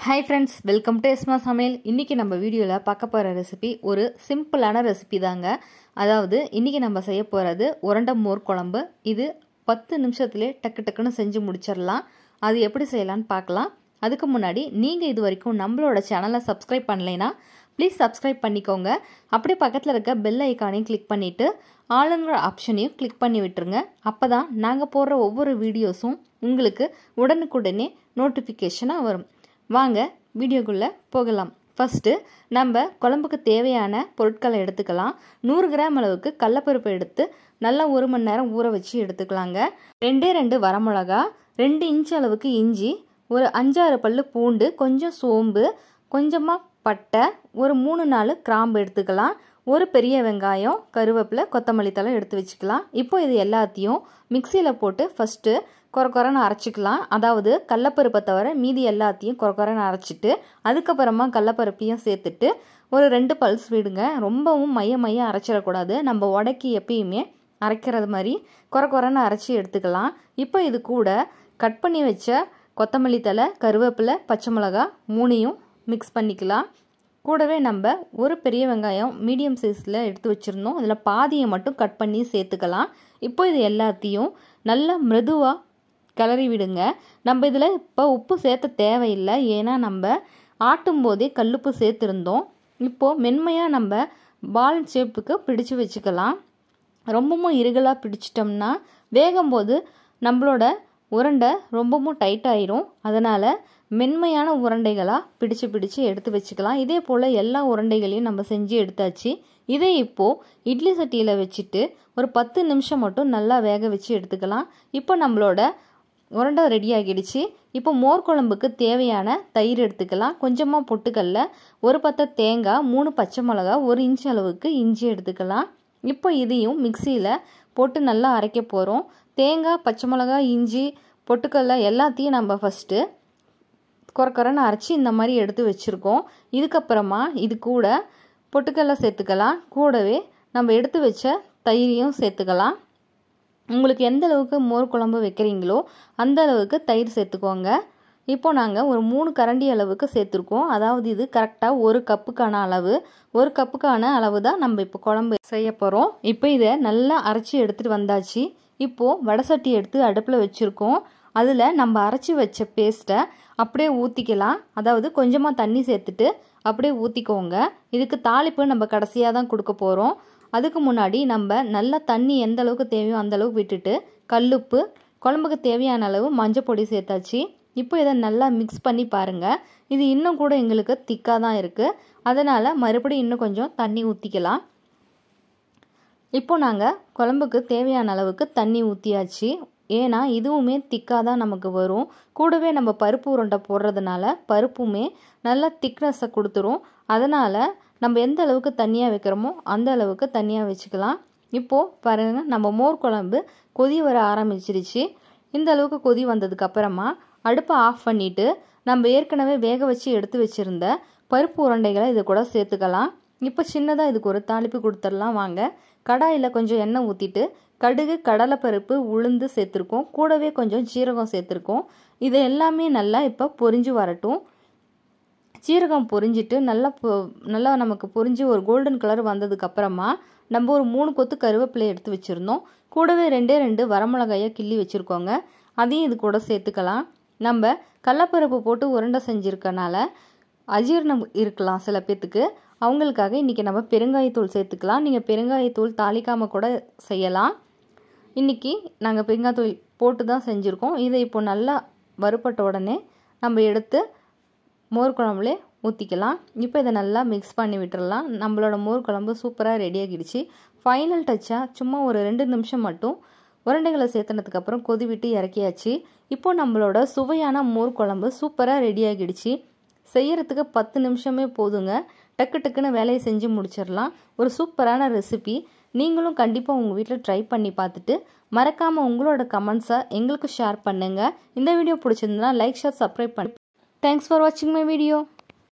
hi friends welcome to எஸ்மா சமையல் இன்றைக்கி நம்ம வீடியோவில் பார்க்க போகிற ரெசிபி ஒரு சிம்பிளான ரெசிபி தாங்க அதாவது இன்றைக்கி நம்ம செய்ய போகிறது உரண்ட மோர் குழம்பு இது பத்து நிமிஷத்துலேயே டக்கு டக்குன்னு செஞ்சு முடிச்சிடலாம் அது எப்படி செய்யலான்னு பார்க்கலாம் அதுக்கு முன்னாடி நீங்கள் இது வரைக்கும் நம்மளோட சேனலை சப்ஸ்கிரைப் பண்ணலைன்னா ப்ளீஸ் சப்ஸ்கிரைப் பண்ணிக்கோங்க அப்படியே பக்கத்தில் இருக்க பெல் ஐக்கானையும் கிளிக் பண்ணிவிட்டு ஆளுங்கிற ஆப்ஷனையும் கிளிக் பண்ணி விட்டுருங்க அப்போ தான் நாங்கள் போடுற ஒவ்வொரு வீடியோஸும் உங்களுக்கு உடனுக்குடனே நோட்டிஃபிகேஷனாக வரும் வாங்க வீடியோக்குள்ளே போகலாம் ஃபஸ்ட்டு நம்ம குழம்புக்கு தேவையான பொருட்களை எடுத்துக்கலாம் நூறு கிராம் அளவுக்கு கடலப்பருப்பு எடுத்து நல்லா ஒரு மணி நேரம் ஊற வச்சு எடுத்துக்கலாங்க ரெண்டே ரெண்டு வரமிளகா ரெண்டு இன்ச் அளவுக்கு இஞ்சி ஒரு அஞ்சாறு பல்லு பூண்டு கொஞ்சம் சோம்பு கொஞ்சமாக பட்டை ஒரு மூணு நாலு கிராம்பு எடுத்துக்கலாம் ஒரு பெரிய வெங்காயம் கருவேப்பிலை கொத்தமல்லி தலை எடுத்து வச்சுக்கலாம் இப்போ இது எல்லாத்தையும் மிக்சியில் போட்டு ஃபஸ்ட்டு குறை குறைன்னு அரைச்சிக்கலாம் அதாவது கடலப்பருப்பை தவிர மீதி எல்லாத்தையும் குறை குறைன்னு அரைச்சிட்டு அதுக்கப்புறமா கடலப்பருப்பையும் சேர்த்துட்டு ஒரு ரெண்டு பல்ஸ் விடுங்க ரொம்பவும் மைய மைய அரைச்சிடக்கூடாது நம்ம உடக்கி எப்பயுமே அரைக்கிறது மாதிரி குறை குறைன்னு அரைச்சி எடுத்துக்கலாம் இப்போ இது கூட கட் பண்ணி வச்ச கொத்தமல்லி தலை கருவேப்பிலை பச்சை மிளகா மூணையும் மிக்ஸ் பண்ணிக்கலாம் கூடவே நம்ம ஒரு பெரிய வெங்காயம் மீடியம் சைஸில் எடுத்து வச்சுருந்தோம் அதில் பாதியை மட்டும் கட் பண்ணி சேர்த்துக்கலாம் இப்போ இது எல்லாத்தையும் நல்லா மிருதுவாக கிளறி விடுங்க நம்ம இதில் இப்போ உப்பு சேர்த்த தேவையில்லை ஏன்னா நம்ம ஆட்டும் போதே கல்லுப்பு சேர்த்துருந்தோம் இப்போது மென்மையாக நம்ம பால் ஷேப்புக்கு பிடிச்சு வச்சுக்கலாம் ரொம்பவும் இருகலாக பிடிச்சிட்டோம்னா வேகும்போது நம்மளோட உருண்டை ரொம்பவும் டைட் ஆயிரும் அதனால் மென்மையான உருண்டைகளாக பிடிச்சு பிடிச்சு எடுத்து வச்சுக்கலாம் இதே போல் எல்லா உருண்டைகளையும் நம்ம செஞ்சு எடுத்தாச்சு இதை இப்போது இட்லி சட்டியில் வச்சுட்டு ஒரு பத்து நிமிஷம் மட்டும் நல்லா வேக வச்சு எடுத்துக்கலாம் இப்போ நம்மளோட உருண்டை ரெடி ஆகிடுச்சு இப்போ மோர் குழம்புக்கு தேவையான தயிர் எடுத்துக்கலாம் கொஞ்சமாக பொட்டுக்கல்ல ஒரு பத்த தேங்காய் மூணு பச்சை மிளகா ஒரு இன்ச் அளவுக்கு இஞ்சி எடுத்துக்கலாம் இப்போ இதையும் மிக்சியில் போட்டு நல்லா அரைக்க போகிறோம் தேங்காய் பச்சை மிளகா இஞ்சி பொட்டுக்கல்ல எல்லாத்தையும் நம்ம ஃபஸ்ட்டு குறக்குறன்னு அரைச்சி இந்த மாதிரி எடுத்து வச்சுருக்கோம் இதுக்கப்புறமா இது கூட பொட்டுக்கல்ல சேர்த்துக்கலாம் கூடவே நம்ம எடுத்து வச்ச தயிரையும் சேர்த்துக்கலாம் உங்களுக்கு எந்த அளவுக்கு மோர் குழம்பு வைக்கிறீங்களோ அந்த அளவுக்கு தயிர் சேர்த்துக்கோங்க இப்போ நாங்கள் ஒரு மூணு கரண்டி அளவுக்கு சேர்த்துருக்கோம் அதாவது இது கரெக்டாக ஒரு கப்புக்கான அளவு ஒரு கப்புக்கான அளவு தான் நம்ம இப்போ குழம்பு செய்ய போகிறோம் இப்போ இதை நல்லா அரைச்சி எடுத்துகிட்டு வந்தாச்சு இப்போது வடசட்டி எடுத்து அடுப்பில் வச்சுருக்கோம் அதில் நம்ம அரைச்சி வச்ச பேஸ்ட்டை அப்படியே ஊற்றிக்கலாம் அதாவது கொஞ்சமாக தண்ணி சேர்த்துட்டு அப்படியே ஊற்றிக்கோங்க இதுக்கு தாளிப்பு நம்ம கடைசியாக தான் கொடுக்க போகிறோம் அதுக்கு முன்னாடி நம்ம நல்லா தண்ணி எந்த அளவுக்கு தேவையோ அந்த அளவுக்கு விட்டுட்டு கல்லுப்பு குழம்புக்கு தேவையான அளவு மஞ்சள் பொடி சேர்த்தாச்சு இப்போ இதை நல்லா மிக்ஸ் பண்ணி பாருங்கள் இது இன்னும் கூட எங்களுக்கு திக்காக தான் இருக்குது அதனால் மறுபடியும் இன்னும் கொஞ்சம் தண்ணி ஊற்றிக்கலாம் இப்போ நாங்கள் குழம்புக்கு தேவையான அளவுக்கு தண்ணி ஊற்றியாச்சு ஏன்னா இதுவுமே திக்காக தான் நமக்கு வரும் கூடவே நம்ம பருப்பு உருண்டை போடுறதுனால பருப்புமே நல்ல திக்னஸை கொடுத்துரும் அதனால் நம்ம எந்த அளவுக்கு தண்ணியாக வைக்கிறோமோ அந்த அளவுக்கு தண்ணியாக வச்சுக்கலாம் இப்போது பாருங்கள் நம்ம மோர் குழம்பு கொதி வர ஆரம்பிச்சிருச்சு இந்த அளவுக்கு கொதி வந்ததுக்கு அப்புறமா அடுப்பை ஆஃப் பண்ணிவிட்டு நம்ம ஏற்கனவே வேக வச்சு எடுத்து வச்சுருந்த பருப்பு உருண்டைகளை இது கூட சேர்த்துக்கலாம் இப்போ சின்னதாக இதுக்கு ஒரு தாளிப்பு கொடுத்துடலாம் வாங்க கடாயில் கொஞ்சம் எண்ணெய் ஊற்றிட்டு கடுகு கடலைப்பருப்பு உளுந்து சேர்த்துருக்கோம் கூடவே கொஞ்சம் சீரகம் சேர்த்துருக்கோம் இது எல்லாமே நல்லா இப்போ பொரிஞ்சு வரட்டும் சீரகம் பொரிஞ்சிட்டு நல்லா நல்லா நமக்கு பொரிஞ்சு ஒரு கோல்டன் கலர் வந்ததுக்கப்புறமா நம்ம ஒரு மூணு கொத்து கருவேப்பிலை எடுத்து வச்சுருந்தோம் கூடவே ரெண்டே ரெண்டு வரமிளகாயை கிள்ளி வச்சுருக்கோங்க அதையும் இது கூட சேர்த்துக்கலாம் நம்ம கடலப்பருப்பு போட்டு உருண்டை செஞ்சுருக்கனால அஜீர்ணம் இருக்கலாம் சில பேர்த்துக்கு அவங்களுக்காக இன்றைக்கி நம்ம பெருங்காயத்தூள் சேர்த்துக்கலாம் நீங்கள் பெருங்காயத்தூள் தாளிக்காமல் கூட செய்யலாம் இன்றைக்கி நாங்கள் பெருங்காயத்தூள் போட்டு தான் செஞ்சுருக்கோம் இதை இப்போ நல்லா வறுப்பட்ட உடனே நம்ம எடுத்து மோர் குழம்புலே ஊற்றிக்கலாம் இப்போ இதை நல்லா மிக்ஸ் பண்ணி விட்டுறலாம் நம்மளோட மோர் குழம்பு சூப்பராக ரெடி ஆகிடுச்சு ஃபைனல் டச்சாக சும்மா ஒரு ரெண்டு நிமிஷம் மட்டும் உருண்டைகளை சேர்த்துனதுக்கப்புறம் கொதி விட்டு இறக்கியாச்சு இப்போ நம்மளோட சுவையான மோர் குழம்பு சூப்பராக ரெடி ஆகிடுச்சு செய்யறதுக்கு பத்து நிமிஷமே போதுங்க டக்கு டக்குன்னு வேலையை செஞ்சு முடிச்சிடலாம் ஒரு சூப்பரான ரெசிபி நீங்களும் கண்டிப்பாக உங்கள் வீட்டில் ட்ரை பண்ணி பார்த்துட்டு மறக்காமல் உங்களோட கமெண்ட்ஸை எங்களுக்கு ஷேர் பண்ணுங்கள் இந்த வீடியோ பிடிச்சிருந்தனா லைக் ஷேர் சப்ஸ்கிரைப் பண்ணி தேங்க்ஸ் ஃபார் வாட்சிங் மை வீடியோ